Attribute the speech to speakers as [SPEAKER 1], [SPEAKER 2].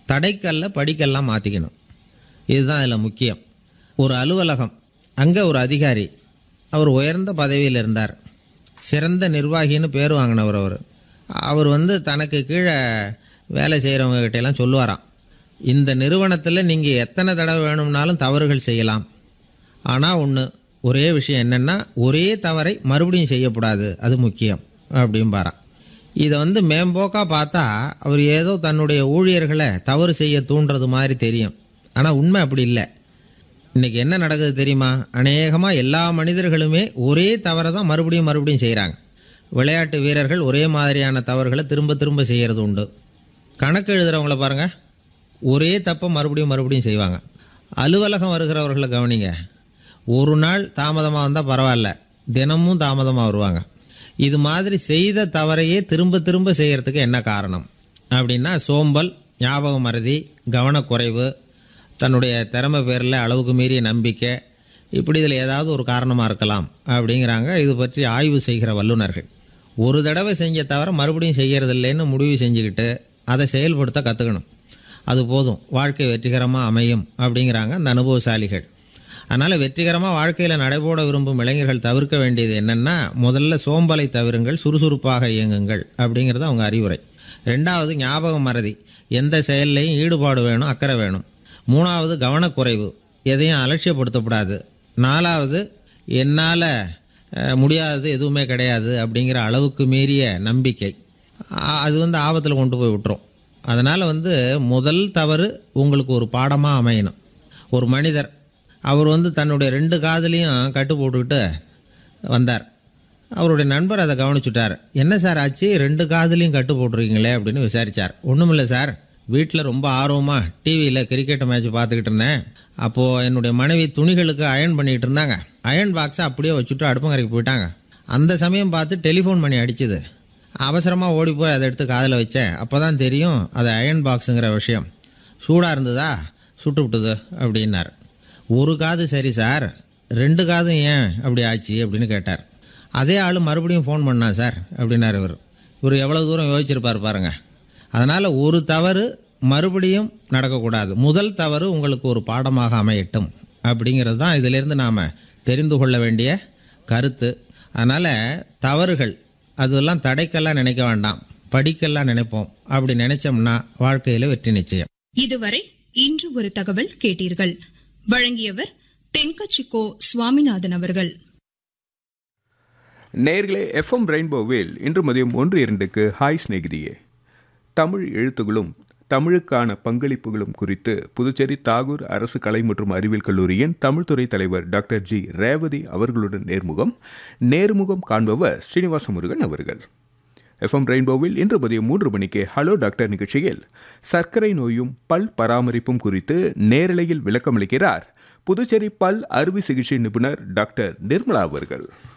[SPEAKER 1] தடைக்கல்ல படிக்கல்லாம் மாற்றிக்கணும் இதுதான் அதில் முக்கியம் ஒரு அலுவலகம் அங்கே ஒரு அதிகாரி அவர் உயர்ந்த பதவியில் இருந்தார் சிறந்த நிர்வாகின்னு பேர் வாங்கினவர் அவர் அவர் வந்து தனக்கு கீழே வேலை செய்கிறவங்க கிட்டெல்லாம் சொல்லுவாராம் இந்த நிறுவனத்தில் நீங்கள் எத்தனை தடவை வேணும்னாலும் தவறுகள் செய்யலாம் ஆனால் ஒன்று ஒரே விஷயம் என்னென்னா ஒரே தவறை மறுபடியும் செய்யக்கூடாது அது முக்கியம் அப்படிம்பாராம் இதை வந்து மேம்போக்காக பார்த்தா அவர் ஏதோ தன்னுடைய ஊழியர்களை தவறு செய்ய தூண்டுறது மாதிரி தெரியும் ஆனால் உண்மை அப்படி இல்லை இன்னைக்கு என்ன நடக்குது தெரியுமா அநேகமாக எல்லா மனிதர்களுமே ஒரே தவறை தான் மறுபடியும் மறுபடியும் செய்கிறாங்க விளையாட்டு வீரர்கள் ஒரே மாதிரியான தவறுகளை திரும்ப திரும்ப செய்கிறது உண்டு கணக்கு எழுதுகிறவங்கள பாருங்கள் ஒரே தப்பை மறுபடியும் மறுபடியும் செய்வாங்க அலுவலகம் வருகிறவர்களை கவனிங்க ஒரு நாள் தாமதமாக வந்தால் பரவாயில்ல தினமும் தாமதமாக வருவாங்க இது மாதிரி செய்த தவறையே திரும்ப திரும்ப செய்கிறதுக்கு என்ன காரணம் அப்படின்னா சோம்பல் ஞாபக மறதி கவனக்குறைவு தன்னுடைய திறமை பேரில் அளவுக்கு மீறிய நம்பிக்கை இப்படி இதில் ஏதாவது ஒரு காரணமாக இருக்கலாம் அப்படிங்கிறாங்க இது பற்றி ஆய்வு செய்கிற வல்லுநர்கள் ஒரு தடவை செஞ்ச தவிர மறுபடியும் செய்யறதில்லைன்னு முடிவு செஞ்சுக்கிட்டு அதை செயல்படுத்த கற்றுக்கணும் அது போதும் வாழ்க்கை வெற்றிகரமாக அமையும் அப்படிங்கிறாங்க அந்த அனுபவசாலிகள் அதனால் வெற்றிகரமாக வாழ்க்கையில் நடைபோட விரும்பும் இளைஞர்கள் தவிர்க்க வேண்டியது என்னென்னா முதல்ல சோம்பலை தவிருங்கள் சுறுசுறுப்பாக இயங்குங்கள் அப்படிங்கிறது அவங்க அறிவுரை ரெண்டாவது ஞாபகம் மறதி எந்த செயல்லையும் ஈடுபாடு வேணும் அக்கறை வேணும் மூணாவது கவனக்குறைவு எதையும் அலட்சியப்படுத்தக்கூடாது நாலாவது என்னால் முடியாதது எதுவுமே கிடையாது அப்படிங்கிற அளவுக்கு மீறிய நம்பிக்கை அ- அது வந்து ஆபத்தில் கொண்டு போய் விட்டுரும் அதனால் வந்து முதல் தவறு உங்களுக்கு ஒரு பாடமாக அமையணும் ஒரு மனிதர் அவர் வந்து தன்னுடைய ரெண்டு காதுலையும் கட்டு போட்டுக்கிட்டு வந்தார் அவருடைய நண்பர் அதை கவனிச்சுட்டார் என்ன சார் ஆச்சு ரெண்டு காதுலையும் கட்டு போட்டிருக்கீங்களே அப்படின்னு விசாரிச்சார் ஒன்றுமில்ல சார் வீட்டில் ரொம்ப ஆர்வமாக டிவியில் கிரிக்கெட் மேட்ச் பார்த்துக்கிட்டு இருந்தேன் அப்போது என்னுடைய மனைவி துணிகளுக்கு அயர்ன் பண்ணிக்கிட்டு இருந்தாங்க அயர்ன் பாக்ஸை அப்படியே வச்சுட்டு அடுப்பங்கரைக்கு போயிட்டாங்க அந்த சமயம் பார்த்து டெலிஃபோன் பண்ணி அடிச்சுது அவசரமாக ஓடி போய் அதை எடுத்து காதில் வச்சேன் அப்போ தான் தெரியும் அது அயர்ன் பாக்ஸுங்கிற விஷயம் சூடாக இருந்ததா சுட்டு விட்டுது அப்படின்னார் ஒரு காது சரி சார் ரெண்டு காதும் ஏன் அப்படி ஆச்சு அப்படின்னு கேட்டார் அதே ஆள் மறுபடியும் ஃபோன் பண்ணா சார் அப்படின்னார் இவர் இவர் எவ்வளோ தூரம் யோசிச்சிருப்பார் பாருங்க அதனால் ஒரு தவறு மறுபடியும் நடக்கக்கூடாது முதல் தவறு உங்களுக்கு ஒரு பாடமாக அமையட்டும் அப்படிங்கிறது தான் இதிலிருந்து நாம் தெரிந்து கொள்ள வேண்டிய கருத்து அதனால் தவறுகள் அதெல்லாம் தடைக்கெல்லாம் நினைக்க வேண்டாம் படிக்கெல்லாம் நினைப்போம் அப்படி நினைச்சோம்னா வாழ்க்கையில் வெற்றி நிச்சயம்
[SPEAKER 2] இதுவரை இன்று ஒரு தகவல் கேட்டீர்கள் வழங்கியவர் தென்கச்சிக்கோ சுவாமிநாதன் அவர்கள்
[SPEAKER 3] நேர்களே எஃப்எம் ரெயின்போவில் இன்று மதியம் ஒன்று இரண்டுக்கு ஹாய் சிநேகிதியே தமிழ் எழுத்துகளும் தமிழுக்கான பங்களிப்புகளும் குறித்து புதுச்சேரி தாகூர் அரசு கலை மற்றும் அறிவியல் கல்லூரியின் தமிழ்துறை தலைவர் டாக்டர் ஜி ரேவதி அவர்களுடன் நேர்முகம் நேர்முகம் காண்பவர் ஸ்ரீனிவாச முருகன் அவர்கள் எஃப்எம் ரெயின்போவில் இன்று மதியம் மூன்று மணிக்கு ஹலோ டாக்டர் நிகழ்ச்சியில் சர்க்கரை நோயும் பல் பராமரிப்பும் குறித்து நேரலையில் விளக்கமளிக்கிறார் புதுச்சேரி பல் அறுவை சிகிச்சை நிபுணர் டாக்டர் நிர்மலா அவர்கள்